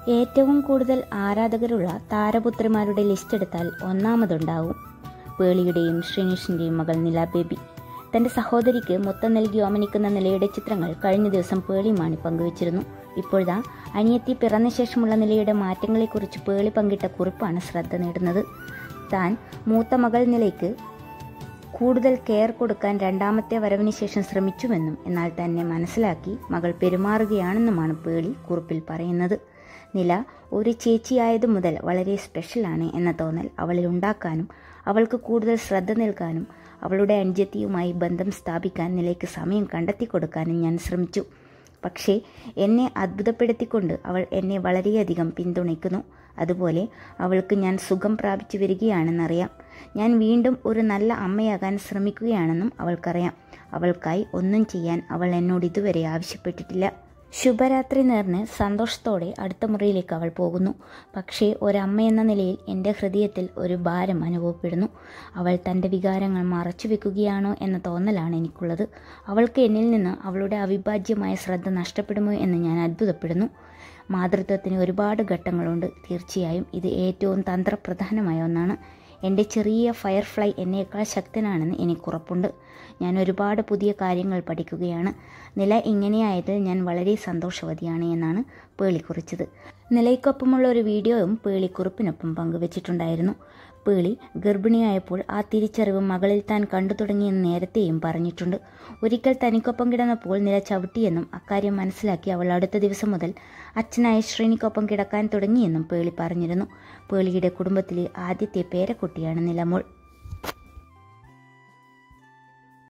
ഏറ്റവും കൂടുതൽ ആരാധകരുള്ള താരപുത്രിമാരുടെ ലിസ്റ്റ് എടുത്താൽ ഒന്നാമതുണ്ടാവും പേളിയുടെയും ശ്രീനിഷിന്റെയും മകൾ നില ബേബി തന്റെ സഹോദരിക്ക് മൊത്തം നൽകി ഓമനിക്കുന്ന നിലയുടെ ചിത്രങ്ങൾ കഴിഞ്ഞ ദിവസം പേളി മാണി പങ്കുവച്ചിരുന്നു ഇപ്പോഴാ അനിയത്തി പിറന്ന ശേഷമുള്ള നിലയുടെ മാറ്റങ്ങളെക്കുറിച്ച് പേളി പങ്കിട്ട കുറിപ്പാണ് ശ്രദ്ധ നേടുന്നത് താൻ മൂത്ത മകൾ നിലയ്ക്ക് കൂടുതൽ കെയർ കൊടുക്കാൻ രണ്ടാമത്തെ വരവിന് ശേഷം ശ്രമിച്ചുവെന്നും എന്നാൽ തന്നെ മനസ്സിലാക്കി മകൾ പെരുമാറുകയാണെന്നുമാണ് പേളി കുറിപ്പിൽ പറയുന്നത് നില ഒരു ചേച്ചിയായതു മുതൽ വളരെ സ്പെഷ്യലാണ് എന്ന തോന്നൽ അവളിൽ ഉണ്ടാക്കാനും അവൾക്ക് കൂടുതൽ ശ്രദ്ധ നൽകാനും അവളുടെ അനുജത്തിയുമായി ബന്ധം സ്ഥാപിക്കാൻ നിലയ്ക്ക് സമയം കണ്ടെത്തി കൊടുക്കാനും ഞാൻ ശ്രമിച്ചു പക്ഷേ എന്നെ അത്ഭുതപ്പെടുത്തിക്കൊണ്ട് അവൾ എന്നെ വളരെയധികം പിന്തുണയ്ക്കുന്നു അതുപോലെ അവൾക്ക് ഞാൻ സുഖം പ്രാപിച്ചു വരികയാണെന്നറിയാം ഞാൻ വീണ്ടും ഒരു നല്ല അമ്മയാകാൻ ശ്രമിക്കുകയാണെന്നും അവൾക്കറിയാം അവൾക്കായി ഒന്നും ചെയ്യാൻ അവൾ എന്നോട് ഇതുവരെ ആവശ്യപ്പെട്ടിട്ടില്ല ശുഭരാത്രി നേർന്ന് സന്തോഷത്തോടെ അടുത്ത മുറിയിലേക്ക് അവൾ പോകുന്നു പക്ഷേ ഒരമ്മയെന്ന നിലയിൽ എൻ്റെ ഹൃദയത്തിൽ ഒരു ഭാരം അനുഭവപ്പെടുന്നു അവൾ തൻ്റെ വികാരങ്ങൾ മറച്ചു വെക്കുകയാണോ എന്ന തോന്നലാണ് എനിക്കുള്ളത് അവൾക്ക് എന്നിൽ നിന്ന് അവളുടെ അവിഭാജ്യമായ ശ്രദ്ധ നഷ്ടപ്പെടുമോ എന്ന് ഞാൻ അത്ഭുതപ്പെടുന്നു മാതൃത്വത്തിന് ഒരുപാട് ഘട്ടങ്ങളുണ്ട് തീർച്ചയായും ഇത് ഏറ്റവും തന്ത്രപ്രധാനമായ ഒന്നാണ് എൻ്റെ ചെറിയ ഫയർഫ്ലൈ എന്നേക്കാൾ ശക്തനാണെന്ന് എനിക്കുറപ്പുണ്ട് ഞാൻ ഒരുപാട് പുതിയ കാര്യങ്ങൾ പഠിക്കുകയാണ് നില ഇങ്ങനെയായതിൽ ഞാൻ വളരെ സന്തോഷവതിയാണ് എന്നാണ് പേളി കുറിച്ചത് നിലയ്ക്കൊപ്പമുള്ള ഒരു വീഡിയോയും പേളി കുറിപ്പിനൊപ്പം പങ്കുവച്ചിട്ടുണ്ടായിരുന്നു പേളി ഗർഭിണിയായപ്പോൾ ആ തിരിച്ചറിവ് മകളിൽ താൻ കണ്ടു തുടങ്ങിയെന്ന് നേരത്തെയും പറഞ്ഞിട്ടുണ്ട് ഒരിക്കൽ തനിക്കൊപ്പം കിടന്നപ്പോൾ നില ചവിട്ടിയെന്നും അക്കാര്യം മനസ്സിലാക്കി അവൾ അടുത്ത ദിവസം മുതൽ അച്ഛനായ ശ്രീനിക്കൊപ്പം കിടക്കാൻ തുടങ്ങിയെന്നും പേളി പറഞ്ഞിരുന്നു പേളിയുടെ കുടുംബത്തിലെ ആദ്യത്തെ പേരക്കുട്ടിയാണ് നിലമോൾ